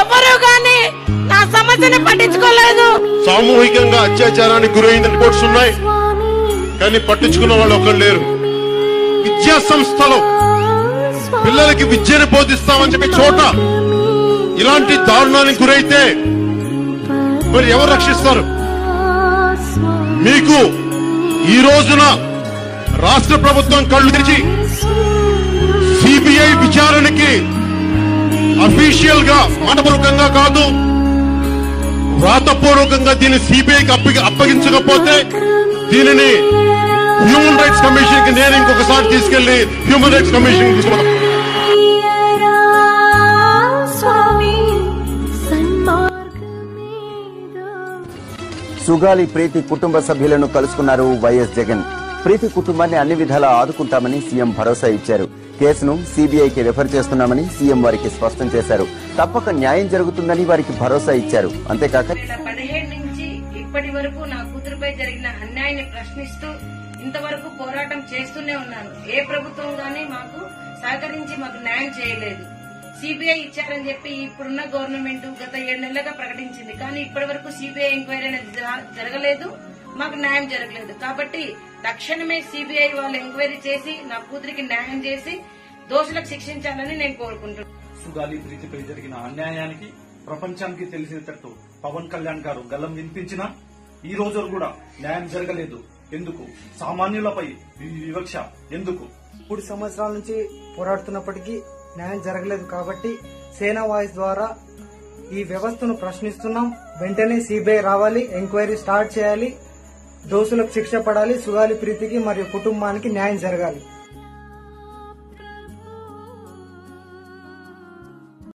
ఎవరు గాని నా సమస్యని పట్టించుకోలేదు సామూహికంగా అత్యాచారానికి గురైన రిపోర్ట్స్ ఉన్నాయి కానీ పట్టించుకున్న వాళ్ళు ఒకరు లేరు విద్యా సంస్థలు పిల్లలకి విద్యను బోధిస్తామని చెప్పి చోట ఇలాంటి దారుణానికి గురైతే మరి ఎవరు రక్షిస్తారు మీకు ఈ రోజున రాష్ట్ర ప్రభుత్వం కళ్ళు తెరిచి సిబిఐ విచారణకి అఫీషియల్ గా మాటపూర్వకంగా కాదు వ్రాతపూర్వకంగా దీన్ని సిబిఐకి అప్పగి అప్పగించకపోతే దీనిని హ్యూమన్ రైట్స్ కమిషన్ కి నేను ఇంకొకసారి తీసుకెళ్లి హ్యూమన్ రైట్స్ కమిషన్ తీసుకున్నాను స్వామి సన్మార్గమేద సుగాలి ప్రీతి కుటుంబ సభ్యులను కలుసుకున్నారు వైఎస్ జగన్ ప్రీతి కుటుంబాన్ని అన్ని విధాలా ఆదుకుంటామని సీఎం భరోసా ఇచ్చారు కేసును సీబీఐకి రిఫర్ చేస్తున్నామని సీఎం వారికి స్పష్టం చేశారు తప్పక న్యాయం జరుగుతుందని వారికి భరోసా ఇచ్చారు అంతేకాక నెల పదిహేడు నుంచి ఇప్పటి వరకు నా కూతురుపై జరిగిన అన్యాయాన్ని ప్రశ్నిస్తూ ఇంతవరకు పోరాటం చేస్తూనే ఉన్నాను ఏ ప్రభుత్వం గానీ మాకు సహకరించి మాకు న్యాయం చేయలేదు సిబిఐ ఇచ్చారని చెప్పి ఇప్పుడున్న గవర్నమెంట్ గత ఏడు నెలలుగా ప్రకటించింది కానీ ఇప్పటి వరకు సిబిఐ ఎంక్వైరీ అనేది జర- జరగలేదు మాకు న్యాయం జరగలేదు కాబట్టి తక్షణమే సిబిఐ వాళ్ళు ఎంక్వైరీ చేసి నా కూతురికి న్యాయం చేసి దోషులకు శిక్షించాలని నేను కోరుకుంటున్నాను సుగాలి ప్రీతిపై జరిగిన అన్యాయానికి ప్రపంచానికి తెలిసేటట్టు పవన్ కళ్యాణ్ గారు గల్లం వినిపించినా ఈ రోజు కూడా న్యాయం జరగలేదు ఎందుకు సామాన్యులపై వి- వివక్ష ఎందుకు మూడు సంవత్సరాల నుంచి పోరాడుతున్నప్పటికీ న్యాయం జరగలేదు కాబట్టి సేనా వాయిస్ ద్వారా ఈ వ్యవస్థను ప్రశ్నిస్తున్నాం వెంటనే సిబిఐ రావాలి ఎంక్వైరీ స్టార్ట్ చేయాలి దోషులకు శిక్ష పడాలి సుగాలి ప్రీతికి మరియు కుటుంబానికి న్యాయం జరగాలి